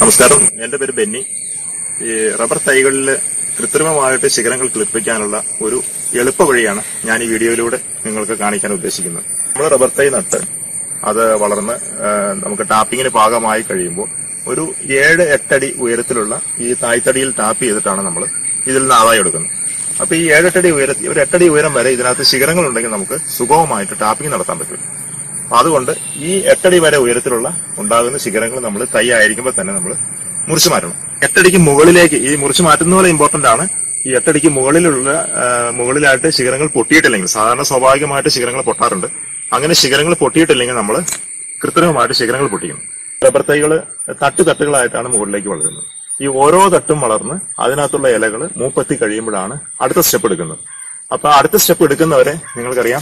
നമസ്കാരം എന്റെ പേര് ബെന്നി ഈ റബ്ബർ തൈകളിൽ കൃത്രിമമായിട്ട് ശിഖരങ്ങൾ കിളിപ്പിക്കാനുള്ള ഒരു എളുപ്പ വഴിയാണ് ഞാൻ ഈ വീഡിയോയിലൂടെ നിങ്ങൾക്ക് കാണിക്കാൻ ഉദ്ദേശിക്കുന്നത് നമ്മൾ റബ്ബർ തൈ നട്ട് അത് വളർന്ന് ആ, നമുക്ക് ടാപ്പിങ്ങിന് പാകമായി കഴിയുമ്പോൾ ഒരു ഏഴ് എട്ടടി ഉയരത്തിലുള്ള ഈ തായ്തടിയിൽ ടാപ്പ് ചെയ്തിട്ടാണ് നമ്മൾ ഇതിൽ നിന്ന് ആദായം എടുക്കുന്നത് അപ്പൊ ഈ ഏഴെട്ടടി ഉയരത്തിൽ ഒരു എട്ടടി ഉയരം വരെ ഇതിനകത്ത് ശിഖരങ്ങൾ ഉണ്ടെങ്കിൽ നമുക്ക് സുഗമമായിട്ട് ടാപ്പിംഗ് നടത്താൻ പറ്റും അപ്പൊ അതുകൊണ്ട് ഈ എട്ടടി വരെ ഉയരത്തിലുള്ള ഉണ്ടാകുന്ന ശിഖരങ്ങൾ നമ്മൾ തൈ ആയിരിക്കുമ്പോൾ തന്നെ നമ്മൾ മുറിച്ചു മാറ്റണം എട്ടടിക്ക് മുകളിലേക്ക് ഈ മുറിച്ചു മാറ്റുന്ന പോലെ ഇമ്പോർട്ടന്റ് ആണ് ഈ എട്ടടിക്ക് മുകളിലുള്ള ആ, മുകളിലായിട്ട് ശിഖരങ്ങൾ പൊട്ടിയിട്ടില്ലെങ്കിൽ സാധാരണ സ്വാഭാവികമായിട്ട് ശിഖരങ്ങൾ പൊട്ടാറുണ്ട് അങ്ങനെ ശിഖരങ്ങൾ പൊട്ടിയിട്ടില്ലെങ്കിൽ നമ്മൾ കൃത്രിമമായിട്ട് ശിഖരങ്ങൾ പൊട്ടിക്കണം റബ്ബർ തൈകൾ തട്ട് തട്ടുകളായിട്ടാണ് മുകളിലേക്ക് വളരുന്നത് ഈ ഓരോ തട്ടും വളർന്ന് അതിനകത്തുള്ള ഇലകൾ മൂപ്പത്തി കഴിയുമ്പോഴാണ് അടുത്ത സ്റ്റെപ്പ് എടുക്കുന്നത് അപ്പൊ അടുത്ത സ്റ്റെപ്പ് എടുക്കുന്നവരെ നിങ്ങൾക്കറിയാം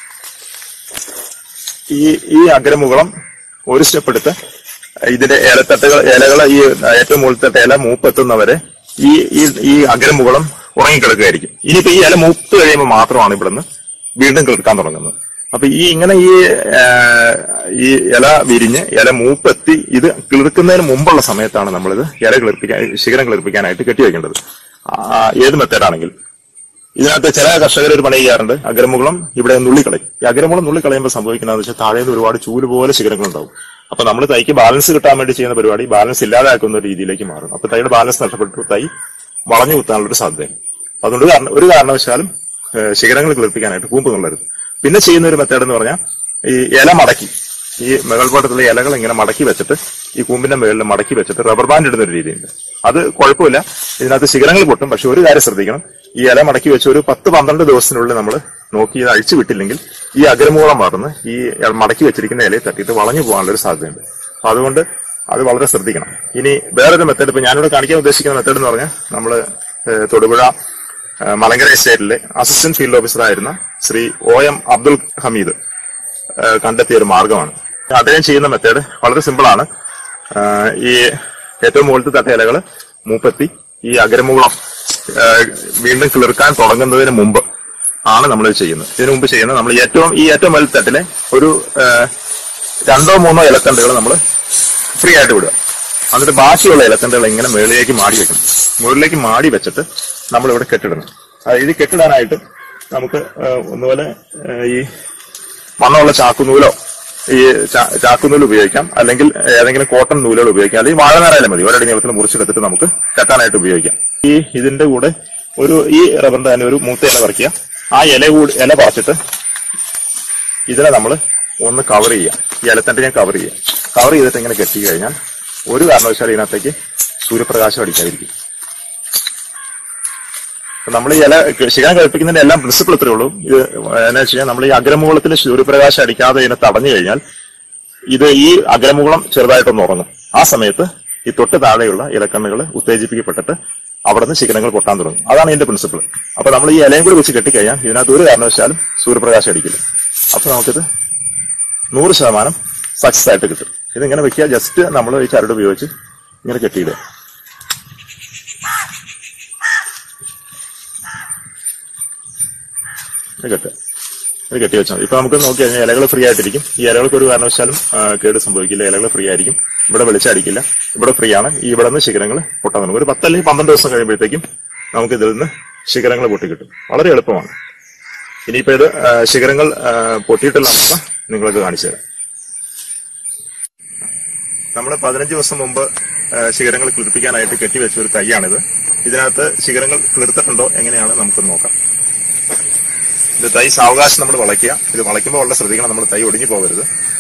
ഈ ഈ അഗ്രമുകളം ഒരു സ്റ്റെപ്പ് എടുത്ത് ഇതിന്റെ ഇലത്തട്ടുകൾ ഇലകൾ ഈ ഏറ്റവും മുകളിലത്തെ ഇല മൂപ്പെത്തുന്നവരെ ഈ ഈ ഈ അഗ്രമുകളം ഉറങ്ങിക്കിടക്കുകയായിരിക്കും ഇനിയിപ്പോ ഈ ഇല മൂത്ത് കഴിയുമ്പോൾ മാത്രമാണ് ഇവിടുന്ന് വീണ്ടും കിളിർക്കാൻ തുടങ്ങുന്നത് അപ്പൊ ഈ ഇങ്ങനെ ഈ ആ, ഈ ഇല വിരിഞ്ഞ് ഇല മൂപ്പെത്തി ഇത് കിളിർക്കുന്നതിന് മുമ്പുള്ള സമയത്താണ് നമ്മളിത് ഇല കിളിർപ്പിക്കാൻ ശിഖരം കിളിർപ്പിക്കാനായിട്ട് കെട്ടിവെക്കേണ്ടത് ആ, ഏത് മെത്തേഡാണെങ്കിലും ഇതിനകത്ത് ചില കർഷകർ ഒരു പണി ചെയ്യാറുണ്ട് അഗ്രമുകുളം ഇവിടെ നുള്ളിക്കളയും ഈ അഗ്രമുകുളം നുള്ളിക്കളയുമ്പോൾ സംഭവിക്കുന്നതെന്ന് വെച്ചാൽ താഴെ നിന്ന് ഒരുപാട് ചൂല് പോലെ ശിഖരങ്ങൾ ഉണ്ടാവും അപ്പൊ നമ്മൾ തൈക്ക് ബാലൻസ് കിട്ടാൻ വേണ്ടി ചെയ്യുന്ന പരിപാടി ബാലൻസ് ഇല്ലാതാക്കുന്ന ഒരു രീതിയിലേക്ക് മാറും അപ്പൊ തൈയുടെ ബാലൻസ് നഷ്ടപ്പെട്ടു തൈ വളഞ്ഞു കുത്താനുള്ള ഒരു സാധ്യതയാണ് അപ്പൊ അതുകൊണ്ട് കാരണം ഒരു കാരണവശാലും ഏഹ്, ശിഖരങ്ങൾ കിളിർപ്പിക്കാനായിട്ട് കൂമ്പ് നുള്ളരുത് പിന്നെ ചെയ്യുന്ന ഒരു മെത്തേഡ് എന്ന് പറഞ്ഞാൽ ഈ ഇല മടക്കി ഈ മുകൾപാട്ടത്തിലെ ഇലകൾ ഇങ്ങനെ മടക്കി വെച്ചിട്ട് ഈ കൂമ്പിന്റെ മുകളിൽ മടക്കി വെച്ചിട്ട് റബ്ബർ ബാൻഡ് ഇടുന്ന ഒരു രീതിയുണ്ട് അത് കുഴപ്പമില്ല ഇതിനകത്ത് ശിഖരങ്ങൾ പൊട്ടും പക്ഷെ ഒരു കാര്യം ശ്രദ്ധിക്കണം ഈ ഇല മടക്കി വെച്ച് ഒരു പത്ത് പന്ത്രണ്ട് ദിവസത്തിനുള്ളിൽ നമ്മൾ നോക്കി ഇത് അഴിച്ചു വിട്ടില്ലെങ്കിൽ ഈ അഗ്രമൂളം വളർന്ന് ഈ മടക്കി വെച്ചിരിക്കുന്ന ഇലയെ തട്ടിയിട്ട് വളഞ്ഞു പോകാനുള്ള ഒരു സാധ്യതയുണ്ട് അപ്പൊ അതുകൊണ്ട് അത് വളരെ ശ്രദ്ധിക്കണം ഇനി വേറൊരു മെത്തേഡ് ഇപ്പൊ ഞാനിവിടെ കാണിക്കാൻ ഉദ്ദേശിക്കുന്ന മെത്തേഡ് എന്ന് പറഞ്ഞാൽ നമ്മള് ഏഹ്, തൊടുപുഴ ഏഹ്, മലങ്കര എസ്റ്റേറ്റിലെ അസിസ്റ്റന്റ് ഫീൽഡ് ഓഫീസറായിരുന്ന ശ്രീ ഒ എം അബ്ദുൽ ഹമീദ് ഏഹ് കണ്ടെത്തിയ ഒരു മാർഗമാണ് അദ്ദേഹം ചെയ്യുന്ന മെത്തേഡ് വളരെ സിമ്പിൾ ആണ് ഏഹ് ഈ ഏറ്റവും മുകളിലത്തെ തട്ട ഇലകൾ മൂപ്പത്തി ഈ അഗ്രമുകുളം ഏഹ് വീണ്ടും കിളിർക്കാൻ തുടങ്ങുന്നതിന് മുമ്പ് ആണ് നമ്മൾ ചെയ്യുന്നത് ഇതിനു മുമ്പ് ചെയ്യുന്നത് നമ്മൾ ഏറ്റവും ഈ ഏറ്റവും മുകളിൽ തട്ടിലെ ഒരു ഏഹ് രണ്ടോ മൂന്നോ ഇലത്തണ്ടുകൾ നമ്മൾ ഫ്രീ ആയിട്ട് വിടുക എന്നിട്ട് ബാക്കിയുള്ള ഇലത്തണ്ടുകൾ ഇങ്ങനെ മുകളിലേക്ക് മാടി വെക്കണം മുകളിലേക്ക് മാടി വെച്ചിട്ട് നമ്മൾ ഇവിടെ കെട്ടിടണം അത് ഇത് കെട്ടിടാനായിട്ട് നമുക്ക് ഏഹ് ഒന്നുപോലെ ഏഹ് ഈ മണ്ണുള്ള ചാക്കുനൂലോ ഈ ചാ- ചാക്കുനൂൽ ഉപയോഗിക്കാം അല്ലെങ്കിൽ ഏതെങ്കിലും കോട്ടൺ നൂലുകൾ ഉപയോഗിക്കാം അല്ലെങ്കിൽ വാഴനാരായാലും മതി ഒരടി നീളത്തിൽ മുറിച്ചെടുത്തിട്ട് നമുക്ക് കെട്ടാനായിട്ട് ഉപയോഗിക്കാം ഈ ഇതിന്റെ കൂടെ ഒരു ഈ റബ്ബറിന്റെ തന്നെ ഒരു മൂത്ത ഇല പറിക്കുക ആ ഇല കൂടി ഇല പറിച്ചിട്ട് ഇതിനെ നമ്മൾ ഒന്ന് കവർ ചെയ്യാം ഈ ഇലത്തണ്ടിനെ കവർ ചെയ്യാം കവർ ചെയ്തിട്ട് ഇങ്ങനെ കെട്ടി കഴിഞ്ഞാൽ ഒരു കാരണവശാലും ഇതിനകത്തേക്ക് സൂര്യപ്രകാശം അടിക്കാതിരിക്കും നമ്മൾ ഈ ഇല ശിഖരം കഴിപ്പിക്കുന്നതിന്റെ എല്ലാം പ്രിൻസിപ്പിൾ ഇത്രയേ ഉള്ളൂ ഇത് എന്നാ വെച്ച് കഴിഞ്ഞാൽ നമ്മൾ ഈ അഗ്രമുകുളത്തിൽ സൂര്യപ്രകാശം അടിക്കാതെ ഇതിനെ തടഞ്ഞു കഴിഞ്ഞാൽ ഇത് ഈ അഗ്രമുകുളം ചെറുതായിട്ടൊന്ന് ഉറങ്ങും ആ സമയത്ത് ഈ തൊട്ട് താഴെയുള്ള ഇലക്കണ്ണുകൾ ഉത്തേജിപ്പിക്കപ്പെട്ടിട്ട് അവിടെ നിന്ന് ശിഖരങ്ങൾ പൊട്ടാൻ തുടങ്ങും അതാണ് ഇതിന്റെ പ്രിൻസിപ്പിൾ അപ്പൊ നമ്മൾ ഈ ഇലയും കൂടി വെച്ച് കെട്ടിക്കഴിഞ്ഞാൽ ഇതിനകത്ത് ഒരു കാരണവശാലും സൂര്യപ്രകാശം അടിക്കില്ല അപ്പൊ നമുക്കിത് നൂറ് ശതമാനം സക്സസ് ആയിട്ട് കിട്ടും ഇതിങ്ങനെ വെക്കുക ജസ്റ്റ് നമ്മൾ ഈ ചരട് ഉപയോഗിച്ച് ഇങ്ങനെ കെട്ടിയിടുക ഇത് കെട്ടുക ഇത് കെട്ടി വെച്ചാൽ മതി ഇപ്പൊ നമുക്ക് നോക്കി കഴിഞ്ഞാൽ ഇലകൾ ഫ്രീ ആയിട്ടിരിക്കും ഈ ഇലകൾക്ക് ഒരു കാരണവശാലും ആ, കേട് സംഭവിക്കില്ല ഇലകൾ ഫ്രീ ആയിരിക്കും ഇവിടെ വെളിച്ചടിക്കില്ല ഇവിടെ ഫ്രീ ആണ് ഈ ഇവിടെ നിന്ന് ശിഖരങ്ങൾ പൊട്ടാൻ തുടങ്ങും ഒരു പത്തല്ലെങ്കിൽ പന്ത്രണ്ട് ദിവസം കഴിയുമ്പോഴത്തേക്കും നമുക്ക് ഇതിൽ നിന്ന് ശിഖരങ്ങൾ പൊട്ടി കിട്ടും വളരെ എളുപ്പമാണ് ഇനിയിപ്പോ ഇത് ആ, ശിഖരങ്ങൾ ആ, പൊട്ടിയിട്ടുള്ള അവസ്ഥ നിങ്ങൾക്ക് കാണിച്ചു തരാം നമ്മൾ പതിനഞ്ച് ദിവസം മുമ്പ് ആ, ശിഖരങ്ങൾ കിളിർപ്പിക്കാനായിട്ട് കെട്ടിവെച്ച ഒരു തൈയാണിത് ഇതിനകത്ത് ശിഖരങ്ങൾ കിളിർത്തിട്ടുണ്ടോ എങ്ങനെയാണ് നമുക്ക് നോക്കാം ഇത് തൈ സാവകാശം നമ്മൾ വളയ്ക്കുക ഇത് വളയ്ക്കുമ്പോൾ വളരെ ശ്രദ്ധിക്കണം നമ്മൾ തൈ ഒടിഞ്ഞു പോകരുത്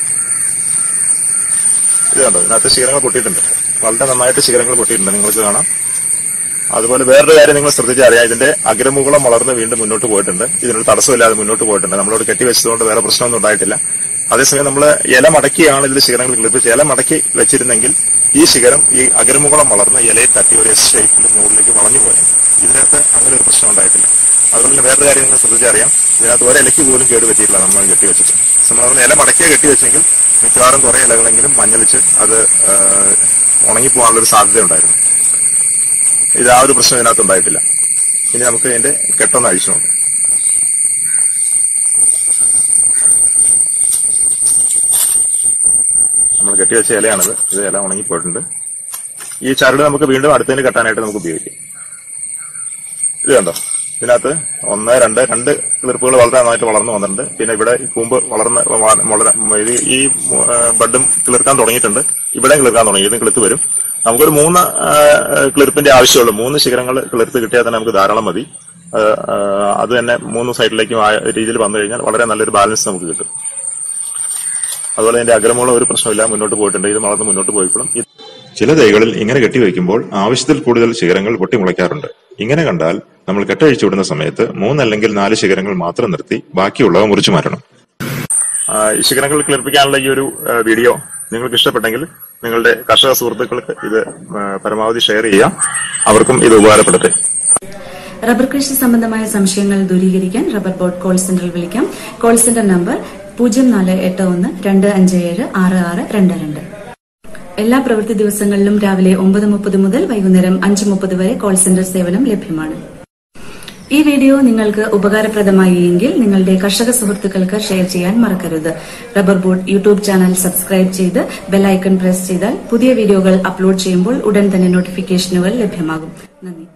ഇത് കണ്ടോ ഇതിനകത്ത് ശിഖരങ്ങൾ പൊട്ടിയിട്ടുണ്ട് വളരെ നന്നായിട്ട് ശിഖരങ്ങൾ പൊട്ടിയിട്ടുണ്ട് നിങ്ങൾക്ക് കാണാം അതുപോലെ വേറൊരു കാര്യം നിങ്ങൾ ശ്രദ്ധിച്ചാൽ അറിയാം ഇതിന്റെ അഗ്രമുകുളം വളർന്ന് വീണ്ടും മുന്നോട്ട് പോയിട്ടുണ്ട് ഇതിനൊരു തടസ്സമില്ലാതെ മുന്നോട്ട് പോയിട്ടുണ്ട് നമ്മളോട് കെട്ടിവെച്ചതുകൊണ്ട് വേറെ പ്രശ്നമൊന്നും ഉണ്ടായിട്ടില്ല അതേസമയം നമ്മൾ ഇല മടക്കിയാണ് ഇതിൽ ശിഖരങ്ങൾ കിളിപ്പിച്ച് ഇല മടക്കി വെച്ചിരുന്നെങ്കിൽ ഈ ശിഖരം ഈ അഗ്രമുകുളം വളർന്ന് ഇലയെ തട്ടി ഒരു എസ് ഷേപ്പിൽ മുകളിലേക്ക് വളഞ്ഞു പോയത് ഇതിനകത്ത് അങ്ങനെ ഒരു പ്രശ്നം ഉണ്ടായിട്ടില്ല അതുപോലെ തന്നെ വേറൊരു കാര്യം നിങ്ങൾ ശ്രദ്ധിച്ചറിയാം ഇതിനകത്ത് ഒരിലയ്ക്ക് പോലും കേട് പറ്റിയിട്ടില്ല നമ്മൾ കെട്ടിവെച്ചിട്ട് നമ്മൾ ഇല മടക്കിയ കെട്ടിവെച്ചെങ്കിൽ മിക്കവാറും കുറെ ഇലകളെങ്കിലും മഞ്ഞളിച്ച് അത് ആ, ഉണങ്ങിപ്പോകാനുള്ള ഒരു സാധ്യത ഉണ്ടായിരുന്നു ഇത് ആ ഒരു പ്രശ്നം ഇതിനകത്ത് ഉണ്ടായിട്ടില്ല ഇനി നമുക്ക് ഇതിന്റെ കെട്ടൊന്ന് അഴിച്ചു നോക്കാം നമ്മൾ കെട്ടിവെച്ച ഇലയാണിത് ഇത് ഇല ഉണങ്ങിപ്പോയിട്ടുണ്ട് ഈ ചരട് നമുക്ക് വീണ്ടും അടുത്തതിന് കെട്ടാനായിട്ട് നമുക്ക് ഉപയോഗിക്കാം ഇത് കണ്ടോ ഇതിനകത്ത് ഒന്ന് രണ്ട് രണ്ട് കിളിർപ്പുകൾ വളരെ നന്നായിട്ട് വളർന്നു വന്നിട്ടുണ്ട് പിന്നെ ഇവിടെ ഈ കൂമ്പ് വളർന്ന് വ- വളരെ ഇത് ഈ ആ, ബഡും കിളിർക്കാൻ തുടങ്ങിയിട്ടുണ്ട് ഇവിടെ കിളിർക്കാൻ തുടങ്ങി ഇതും കിളിർത്ത് വരും നമുക്കൊരു മൂന്ന് ആ, കിളിർപ്പിന്റെ ആവശ്യമുള്ളൂ മൂന്ന് ശിഖരങ്ങൾ കിളിർത്ത് കിട്ടിയാൽ തന്നെ നമുക്ക് ധാരാളം മതി ആ, ആ, അത് തന്നെ മൂന്ന് സൈഡിലേക്കും ആ രീതിയിൽ വന്നു കഴിഞ്ഞാൽ വളരെ നല്ലൊരു ബാലൻസ് നമുക്ക് കിട്ടും അതുപോലെ ഇതിന്റെ അഗ്രമൂളം ഒരു പ്രശ്നമില്ല മുന്നോട്ട് പോയിട്ടുണ്ട് ഇത് വളർന്ന് മുന്നോട്ട് പോയിക്കോളും ഇത് ചില തൈകളിൽ ഇങ്ങനെ കെട്ടിവെക്കുമ്പോൾ ആവശ്യത്തിൽ കൂടുതൽ ശിഖരങ്ങൾ പൊട്ടിമുളയ്ക്കാറുണ്ട് ഇങ്ങനെ കണ്ടാൽ നമ്മൾ കെട്ടഴിച്ചു വിടുന്ന സമയത്ത് മൂന്നല്ലെങ്കിൽ നാല് ശിഖരങ്ങൾ മാത്രം നിർത്തി ബാക്കിയുള്ളവ മുറിച്ചു മാറ്റണം ആ, ഈ ശിഖരങ്ങൾ ക്ലിർപ്പിക്കാനുള്ള ഈ ഒരു ആ, വീഡിയോ നിങ്ങൾക്ക് ഇഷ്ടപ്പെട്ടെങ്കിൽ നിങ്ങളുടെ കർഷക സുഹൃത്തുക്കൾക്ക് ഇത് ആ, പരമാവധി ഷെയർ ചെയ്യാം അവർക്കും ഇത് ഉപകാരപ്പെടട്ടെ റബ്ബർ കൃഷി സംബന്ധമായ സംശയങ്ങൾ ദൂരീകരിക്കാൻ റബ്ബർ ബോർഡ് കോൾ സെന്ററിൽ വിളിക്കാം കോൾ സെന്റർ നമ്പർ പൂജ്യം നാല് എട്ട് ഒന്ന് രണ്ട് അഞ്ച് ഏഴ് ആറ് ആറ് രണ്ട് രണ്ട് എല്ലാ പ്രവൃത്തി ദിവസങ്ങളിലും രാവിലെ ഒമ്പത് മുപ്പത് മുതൽ വൈകുന്നേരം അഞ്ച് മുപ്പത് വരെ കോൾ സെന്റർ സേവനം ലഭ്യമാണ് ഈ വീഡിയോ നിങ്ങൾക്ക് ഉപകാരപ്രദമായി എങ്കിൽ നിങ്ങളുടെ കർഷക സുഹൃത്തുക്കൾക്ക് ഷെയർ ചെയ്യാൻ മറക്കരുത് rubber board YouTube channel subscribe ചെയ്ത് ബെലൈക്കൺ പ്രസ് ചെയ്താൽ പുതിയ വീഡിയോകൾ അപ്ലോഡ് ചെയ്യുമ്പോൾ ഉടൻ തന്നെ നോട്ടിഫിക്കേഷനുകൾ ലഭ്യമാകും നന്ദി